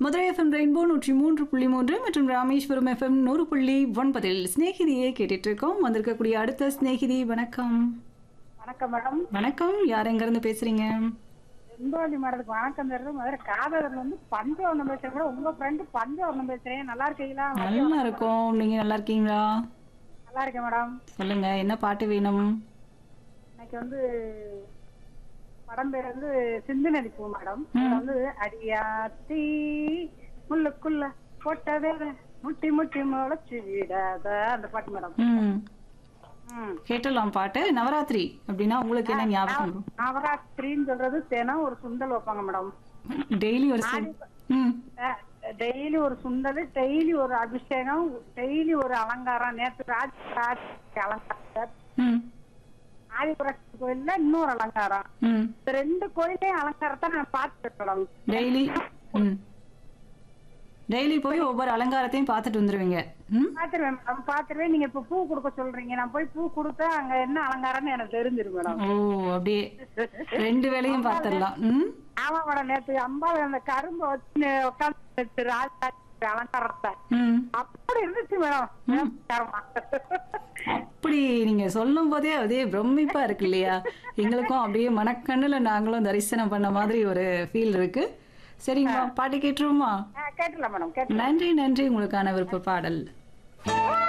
Madurai FM rainbow நூற்றி மூன்று புள்ளி மூன்று மற்றும் ராமேஸ்வரம் எஃப்எம் நூறு புள்ளி ஒன்பதில் சிநேகிதியை கேட்டுட்டு இருக்கோம் வந்திருக்கக்கூடிய அடுத்த சிநேகிதி வணக்கம் வணக்கம் மேடம் வணக்கம் யார் எங்கேருந்து பேசுறீங்க செங்கோலி மேடத்துக்கு வணக்கம் தருது முதல்ல காதலர்ல வந்து பஞ்சவர்ணம் பேசுறேன் கூட உங்க ஃப்ரெண்டு பஞ்சவர்ணம் பேசுறேன் நல்லா இருக்கீங்களா நல்லா இருக்கோம் நீங்க நல்லா இருக்கீங்களா நல்லா இருக்கேன் மேடம் சொல்லுங்க என்ன பாட்டு வேணும் இன்னைக்கு வந்து படம் பேர் வந்து சிந்து நதி பூ மேடம் அதுல வந்து அடியாத்தி முள்ளுக்குள்ள போட்ட வேற முட்டி முட்டி முளைச்சு விடாத அந்த பாட்டு மேடம் ம் ம் கேட்டலாம் பாட்டு நவராத்திரி அப்படின்னா உங்களுக்கு என்ன ஞாபகம் வரும் நவராத்திரின்னு சொல்றது தினம் ஒரு சுண்டல் வைப்பாங்க மேடம் டெய்லி ஒரு சி- ம் டெய்லி ஒரு சுண்டல் டெய்லி ஒரு அபிஷேகம் டெய்லி ஒரு அலங்காரம் நேற்று ராஜ ராஜ அலங்காரம் ம் ஆதிபுரட்சி கோயில்ல இன்னொரு அலங்காரம் ம் இந்த ரெண்டு கோயிலையும் அலங்காரத்தை நான் பார்த்துட்டு மேடம் டெய்லி ம் டெய்லி போய் ஒவ்வொரு அலங்காரத்தையும் பார்த்துட்டு வந்துருவீங்க ம் பாத்துருவேன் மேடம் பாத்துருவேன் நீங்க இப்ப பூ கொடுக்க சொல்றீங்க நான் போய் பூ கொடுத்தா அங்க என்ன அலங்காரம்னு எனக்கு தெரிஞ்சிரும் மேடம் ஓ அப்படியே ரெண்டு வேலையும் பார்த்துடலாம் ம் ஆமா மேடம் நேற்று அம்பாள் அந்த கரும்பை வச்சு உட்காந்து ராஜா அலங்காரத்தை ம் அப்படி இருந்துச்சு மேடம் நமஸ்காரமா. அப்படி நீங்க சொல்லும் போதே அதே பிரமிப்பா இருக்கு இல்லையா எங்களுக்கும் அப்படியே மனக்கண்ணுல நாங்களும் தரிசனம் பண்ண மாதிரி ஒரு ஃபீல் இருக்கு சரிங்களா பாட்டு கேட்டுருவோமா ஆ, கேட்டுலாம் மேடம் கேட்டு நன்றி நன்றி உங்களுக்கான விருப்ப பாடல் ஆ